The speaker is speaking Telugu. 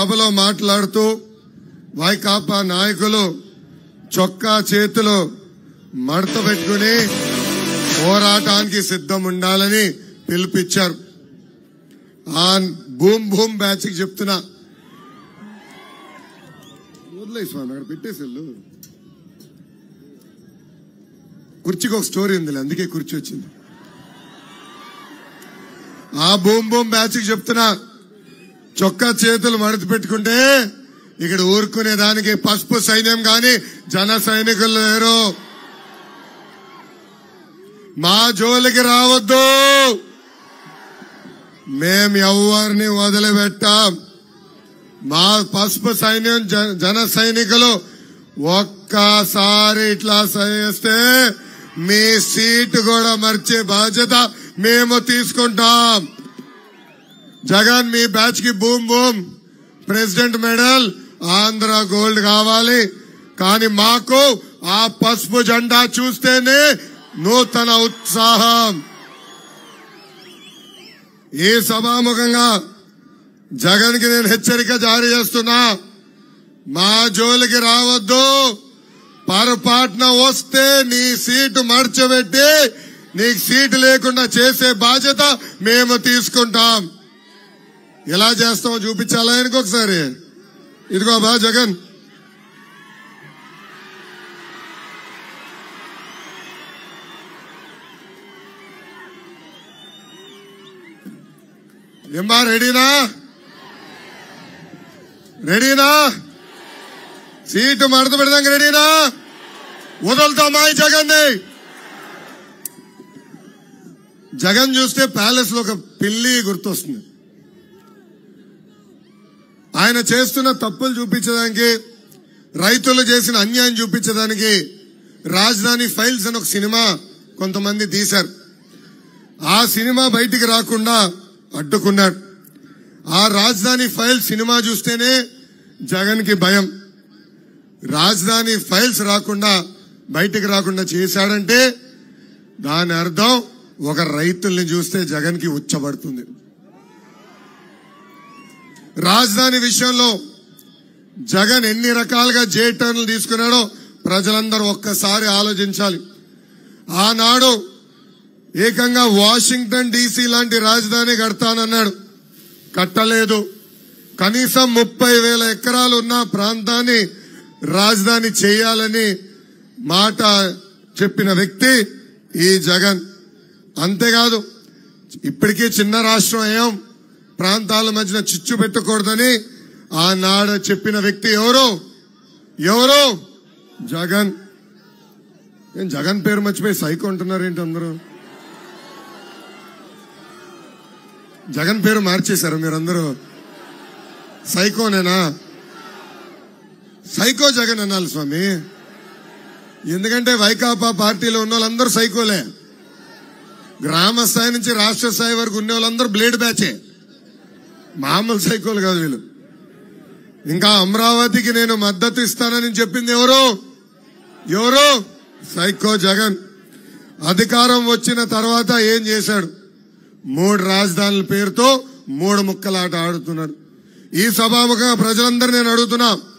సభలో మాట్లాడుతూ వైకాపా నాయకులు చొక్కా చేతిలో మడత పెట్టుకుని పోరాటానికి సిద్ధం ఉండాలని పిలుపిచ్చారు ఆ భూమ్ భూమ్ బ్యాచ్ కి చెప్తున్నా వదిలేయి స్వామి అక్కడ పెట్టేసి వెళ్ళు. కుర్చీకి ఒక స్టోరీ ఉంది అందుకే కుర్చీ వచ్చింది ఆ బూమ్ బూమ్ బ్యాచ్ కి చెప్తున్నా చొక్కా చేతులు మడత పెట్టుకుంటే ఇక్కడ ఊరుకునే దానికి పసుపు సైన్యం గాని జన సైనికులు లేరు మా జోలికి రావద్దు మేం ఎవరిని వదిలిపెట్టాం మా పసుపు సైన్యం జ- జన సైనికులు ఒక్కసారి ఇట్లా చేస్తే మీ సీటు కూడా మర్చే బాధ్యత మేము తీసుకుంటాం జగన్ మీ బ్యాచ్ కి boom boom president medal Andhra gold కావాలి కానీ మాకు ఆ పసుపు జెండా చూస్తేనే నూతన ఉత్సాహం ఈ సభాముఖంగా జగన్ కి నేను హెచ్చరిక జారీ చేస్తున్నా మా జోలికి రావద్దు పొరపాటున వస్తే నీ సీటు మర్చబెట్టి నీకు సీటు లేకుండా చేసే బాధ్యత మేము తీసుకుంటాం ఎలా చేస్తామో చూపించాలా ఆయనకు ఒకసారి ఇదిగో బా జగన్ ఏమ్మా రెడీనా రెడీనా సీటు మడత పెడదాం రెడీనా వదులుతామా ఈ జగన్ని జగన్ చూస్తే ప్యాలెస్ లో ఒక పిల్లి గుర్తొస్తుంది ఆయన చేస్తున్న తప్పులు చూపించడానికి రైతులు చేసిన అన్యాయం చూపించడానికి రాజధాని ఫైల్స్ అని ఒక సినిమా కొంతమంది తీశారు ఆ సినిమా బయటికి రాకుండా అడ్డుకున్నాడు ఆ రాజధాని ఫైల్ సినిమా చూస్తేనే జగన్ కి భయం రాజధాని ఫైల్స్ రాకుండా బయటికి రాకుండా చేశాడంటే దాని అర్థం ఒక రైతుల్ని చూస్తే జగన్ కి ఉచ్చబడుతుంది రాజధాని విషయంలో జగన్ ఎన్ని రకాలుగా జే టర్న్లు తీసుకున్నాడో ప్రజలందరూ ఒక్కసారి ఆలోచించాలి ఆనాడు ఏకంగా వాషింగ్టన్ డీసీ లాంటి రాజధాని కడతానన్నాడు కట్టలేదు కనీసం ముప్పై వేల ఎకరాలు ఉన్న ప్రాంతాన్ని రాజధాని చేయాలని మాట చెప్పిన వ్యక్తి ఈ జగన్ అంతేకాదు ఇప్పటికీ చిన్న రాష్ట్రం ఏం ప్రాంతాల మధ్యన చిచ్చు పెట్టకూడదని ఆనాడు చెప్పిన వ్యక్తి ఎవరు ఎవరు జగన్ ఏం జగన్ పేరు మర్చిపోయి సైకో అంటున్నారేంటి అందరూ జగన్ పేరు మార్చేశారు మీరందరూ సైకోనేనా సైకో జగన్ అనాలి స్వామి ఎందుకంటే వైకాపా పార్టీలో ఉన్న వాళ్ళందరూ సైకోలే గ్రామ స్థాయి నుంచి రాష్ట్ర స్థాయి వరకు ఉన్న వాళ్ళందరూ బ్లేడ్ బ్యాచే మామూలు సైకోలు కాదు వీళ్ళు ఇంకా అమరావతికి నేను మద్దతు ఇస్తానని చెప్పింది ఎవరు ఎవరు సైకో జగన్ అధికారం వచ్చిన తర్వాత ఏం చేశాడు మూడు రాజధానుల పేరుతో మూడు ముక్కలాట ఆడుతున్నాడు ఈ సభాముఖంగా ప్రజలందరూ నేను అడుగుతున్నా